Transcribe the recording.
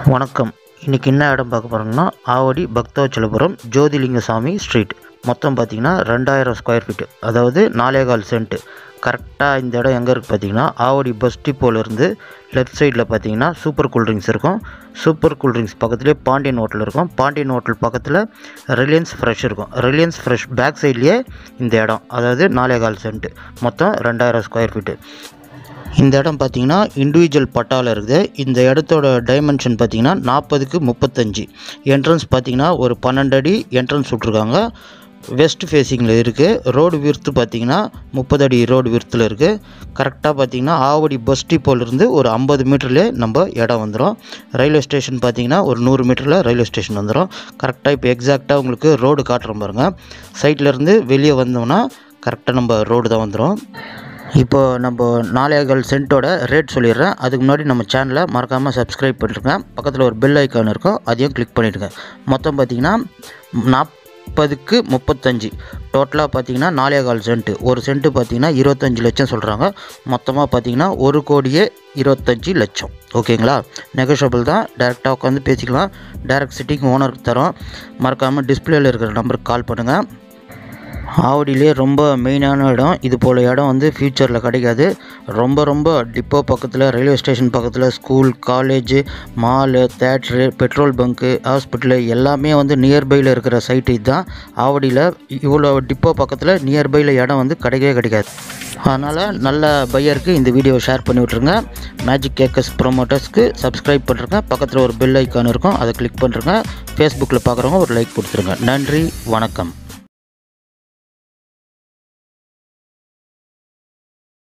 வணக்கம் இன்றைக்கி என்ன இடம் பார்க்க போகிறோம்னா ஆவடி பக்தவச்சலபுரம் ஜோதிலிங்கசாமி ஸ்ட்ரீட் மொத்தம் பார்த்தீங்கன்னா ரெண்டாயிரம் ஸ்கொயர் ஃபீட்டு அதாவது நாலேகால் சென்ட்டு கரெக்டாக இந்த இடம் எங்கே இருக்குது பார்த்தீங்கன்னா ஆவடி பஸ் டிப்போலேருந்து லெஃப்ட் சைடில் பார்த்தீங்கன்னா சூப்பர் கூல்ட்ரிங்க்ஸ் இருக்கும் சூப்பர் கூல்ட்ரிங்க்ஸ் பக்கத்துலேயே பாண்டியன் ஹோட்டல் இருக்கும் பாண்டியன் ஹோட்டல் பக்கத்தில் ரிலையன்ஸ் ஃப்ரெஷ் இருக்கும் ரிலையன்ஸ் ஃப்ரெஷ் பேக் சைட்லேயே இந்த இடம் அதாவது நாலேகால் சென்ட்டு மொத்தம் ரெண்டாயிரம் ஸ்கொயர் ஃபீட்டு இந்த இடம் பார்த்தீங்கன்னா இண்டிவிஜுவல் பட்டாவில் இருக்குது இந்த இடத்தோட டைமென்ஷன் பார்த்தீங்கன்னா நாற்பதுக்கு முப்பத்தஞ்சு என்ட்ரன்ஸ் பார்த்தீங்கன்னா ஒரு பன்னெண்டு அடி என்ட்ரன்ஸ் விட்ருக்காங்க வெஸ்ட் ஃபேஸிங்கில் இருக்குது ரோடு விர்த்து பார்த்தீங்கன்னா முப்பது அடி ரோடு விர்த்தில் இருக்குது கரெக்டாக பார்த்தீங்கன்னா ஆவடி பஸ் டிப்போலேருந்து ஒரு ஐம்பது மீட்டர்லேயே நம்ம இடம் வந்துடும் ரயில்வே ஸ்டேஷன் பார்த்தீங்கன்னா ஒரு நூறு மீட்டரில் ரயில்வே ஸ்டேஷன் வந்துடும் கரெக்டாக இப்போ எக்ஸாக்டாக உங்களுக்கு ரோடு காட்டுறோம் பாருங்கள் சைட்லேருந்து வெளியே வந்தோம்னா கரெக்டாக நம்ம ரோடு தான் வந்துடும் இப்போ நம்ம நாளையகள் சென்ட்டோட ரேட் சொல்லிடுறேன் அதுக்கு முன்னாடி நம்ம சேனலை மறக்காமல் சப்ஸ்கிரைப் பண்ணிருங்க பக்கத்தில் ஒரு பெல் ஐக்கான் இருக்கும் அதையும் கிளிக் பண்ணிவிடுங்க மொத்தம் பார்த்தீங்கன்னா நாற்பதுக்கு முப்பத்தஞ்சு டோட்டலாக பார்த்தீங்கன்னா நாலேகால் சென்ட்டு ஒரு சென்ட்டு பார்த்தீங்கன்னா இருபத்தஞ்சி லட்சம் சொல்கிறாங்க மொத்தமாக பார்த்தீங்கன்னா ஒரு கோடியே இருபத்தஞ்சி லட்சம் ஓகேங்களா நெகோஷியபிள் தான் டேரெக்டாக உட்காந்து பேசிக்கலாம் டேரக்ட் சிட்டிங் ஓனருக்கு தரோம் மறக்காமல் டிஸ்பிளேயில் இருக்கிற நம்பருக்கு கால் பண்ணுங்கள் ஆவடியிலே ரொம்ப மெயினான இடம் இது போல் இடம் வந்து ஃப்யூச்சரில் கிடைக்காது ரொம்ப ரொம்ப டிப்போ பக்கத்தில் ரயில்வே ஸ்டேஷன் பக்கத்தில் school college mall theatre petrol bunk hospital எல்லாமே வந்து நியர்பையில் இருக்கிற சைட்டு இதுதான் ஆவடியில் இவ்வளோ டிப்போ பக்கத்தில் நியர்பையில் இடம் வந்து கிடைக்கவே கிடைக்காது அதனால் நல்ல பையருக்கு இந்த வீடியோவை ஷேர் பண்ணி விட்ருங்க மேஜிக் கேக்கர்ஸ் ப்ரொமோட்டர்ஸ்க்கு சப்ஸ்கிரைப் பண்ணுறங்க பக்கத்தில் ஒரு பெல் ஐக்கான் இருக்கும் அதை கிளிக் பண்ணுறங்க ஃபேஸ்புக்கில் பார்க்குறவங்க ஒரு லைக் கொடுத்துருங்க நன்றி வணக்கம்